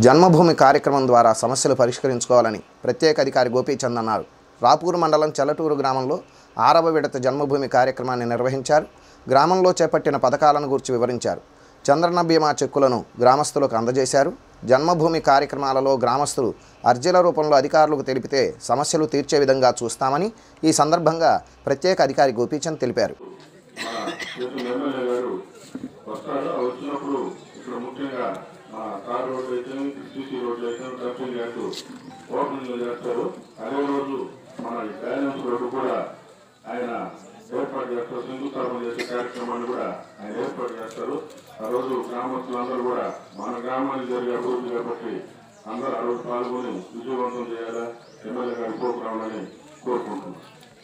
జన్మభూమి కార్యక్రమం ద్వారా సమస్యలు పరిష్కరించుకోవాలని ప్రత్యేక అధికారి గోపీచంద్ అన్నారు రాపూరు మండలం చెల్లటూరు గ్రామంలో ఆరవ విడత జన్మభూమి కార్యక్రమాన్ని నిర్వహించారు గ్రామంలో చేపట్టిన పథకాలను గురించి వివరించారు చంద్రన్న బీమా చెక్కులను గ్రామస్తులకు అందజేశారు జన్మభూమి కార్యక్రమాలలో గ్రామస్తులు అర్జీల రూపంలో అధికారులకు తెలిపితే సమస్యలు తీర్చే విధంగా చూస్తామని ఈ సందర్భంగా ప్రత్యేక అధికారి గోపీచంద్ తెలిపారు మన చేతుల ఎమ్మెల్యే గారు వస్తారు ఆ వచ్చినప్పుడు ఇక్కడ ముఖ్యంగా మన తార్ రోడ్లు అయితే సీసీ రోడ్లు అయితే డంపింగ్ యార్డ్ ఓపెనింగ్ చేస్తారు అదే రోజు మన ఈ బ్యాలెన్స్ రోడ్డు కూడా ఆయన ఏర్పాటు చేస్తారు శంకుస్థాపన చేసే కార్యక్రమాన్ని కూడా ఆయన ఏర్పాటు చేస్తారు ఆ రోజు గ్రామస్తులందరూ కూడా మన గ్రామానికి జరిగే అభివృద్ధి కాబట్టి అందరూ ఆ రోజు పాల్గొని విజయవంతం చేయాలా ఎమ్మెల్యే గారి ప్రోగ్రాం అని కోరుకుంటున్నాం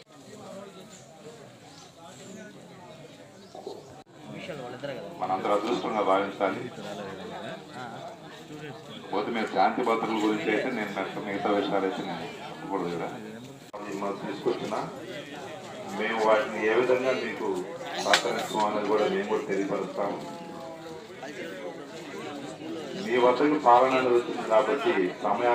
మనందరూ అదృష్టంగా భావించాలి పోతే మీరు శాంతి భద్రతల గురించి అయితే నేను మిగతా మిగతా విషయాలు అయితే నేను చెప్పకూడదు ఇక్కడ అది మనం తీసుకొచ్చిన మేము వాటిని ఏ విధంగా మీకు సహకరిస్తాం అనేది కూడా మేము కూడా తెలియపరుస్తాము మీ వద్దకు పాలన అనేది వచ్చింది కాబట్టి సమయం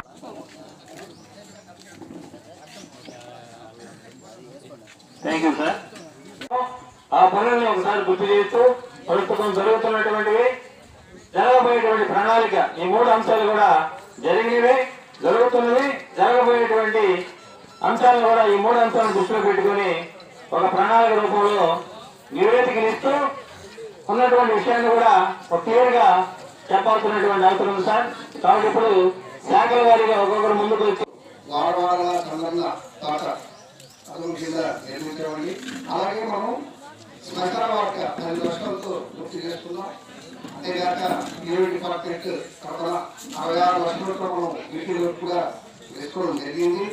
థ్యాంక్ యూ సార్ ఆ పనులను ఒకసారి గుర్తు చేస్తూ ప్రస్తుతం జరుగుతున్నటువంటివి జరగబోయేటువంటి ప్రణాళిక ఈ మూడు అంశాలు కూడా జరిగినవి జరుగుతున్నవి జరగబోయేటువంటి అంశాలను కూడా ఈ మూడు అంశాలను దృష్టిలో పెట్టుకొని ఒక ప్రణాళిక రూపంలో నివేదికలు ఇస్తూ ఉన్నటువంటి విషయాన్ని కూడా ఒక క్లియర్ గా చెప్పాల్సినటువంటి అవసరం ఉంది సార్ కాబట్టి ఇప్పుడు శాఖల వారీగా ఒక్కొక్కరు ముందుకు వచ్చి వాడవాడల చంద్రన్న తోట అదుపు కింద నిర్మించామండి అలాగే మనం శ్మశాన వాటిక పది లక్షలతో పూర్తి చేసుకున్నాం అంతేగాక ఈరోజు డిపార్ట్మెంట్ కడపల అరవై ఆరు లక్షలతో మనం వీటి వరకు కూడా వేసుకోవడం జరిగింది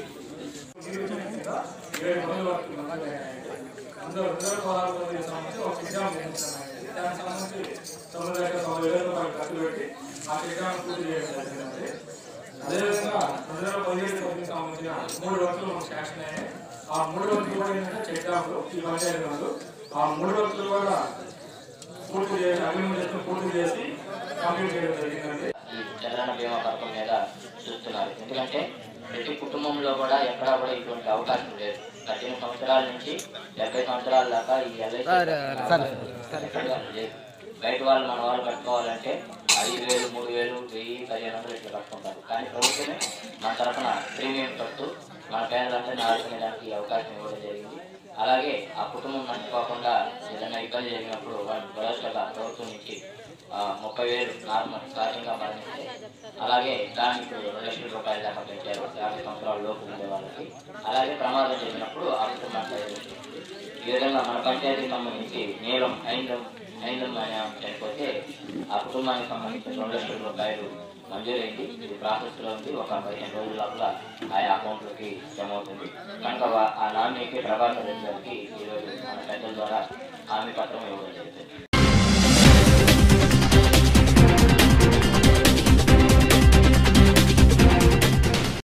అందరూ అందరూ పదహారు మంది సంబంధించి ఒక ఎగ్జామ్ నిర్మించామండి దానికి సంబంధించి తొమ్మిది లక్షల తొంభై వేల రూపాయలు ఖర్చు పెట్టి ఆ ఎగ్జామ్ పూర్తి చేయడం జరిగిందండి అదేవిధంగా రెండు వేల పదిహేడు పద్దెనిమిది సంబంధించిన మూడు రోజులు మనకు శాంక్షన్ అయ్యాయి ఆ మూడు రోజులు కూడా ఏంటంటే చెక్ డ్యామ్లు ఈ పంచాయతీ వాళ్ళు ఆ మూడు రోజులు కూడా పూర్తి చేసి అగ్రిమెంట్ చేసుకుని పూర్తి చేసి కంప్లీట్ చేయడం జరిగిందండి ఈ చంద్రన్న బీమా పథకం మీద చూస్తున్నారు ఎందుకంటే ప్రతి కుటుంబంలో కూడా ఎక్కడా కూడా ఇటువంటి అవకాశం లేదు పద్దెనిమిది సంవత్సరాల నుంచి డెబ్బై సంవత్సరాల దాకా ఈ ఎల్ఐసి లేదు బయట వాళ్ళు మన వాళ్ళు కట్టుకోవాలంటే ఐదు వేలు మూడు వేలు వెయ్యి పదిహేను వందలు ఇట్లా కట్టుకుంటారు కానీ ప్రభుత్వమే మన తరఫున ప్రీమియం కడుతూ మన పేదలందరినీ ఆదుకునేదానికి ఈ అవకాశం ఇవ్వడం జరిగింది అలాగే ఆ కుటుంబం నష్టపోకుండా ఏదైనా ఇబ్బంది జరిగినప్పుడు వాళ్ళు భరోసాగా ప్రభుత్వం నుంచి ఆ, ముప్పై వేలు నార్మల్ స్టార్టింగ్ గా మరణిస్తే అలాగే దానికి ఇప్పుడు రెండు లక్షల రూపాయలు దాకా పెంచారు యాభై సంవత్సరాల లోపు ఉండే వాళ్ళకి అలాగే ప్రమాదం జరిగినప్పుడు ఆ కుటుంబానికి ఐదు లక్షలు. ఈ విధంగా మన పంచాయతీకి సంబంధించి నీలం ఐందం ఐందం అనే ఆమె చనిపోతే ఆ కుటుంబానికి సంబంధించి రెండు లక్షల రూపాయలు మంజూరైంది ఇది ప్రాసెస్ లో ఉంది ఒక పదిహేను రోజుల లోపల ఆయా అకౌంట్ లోకి జమ అవుతుంది కనుక వా- ఆ నామినీకి ప్రభాకర్ రెడ్డి గారికి ఈరోజు మన పెద్దల ద్వారా హామీ పత్రం ఇవ్వడం జరుగుతుంది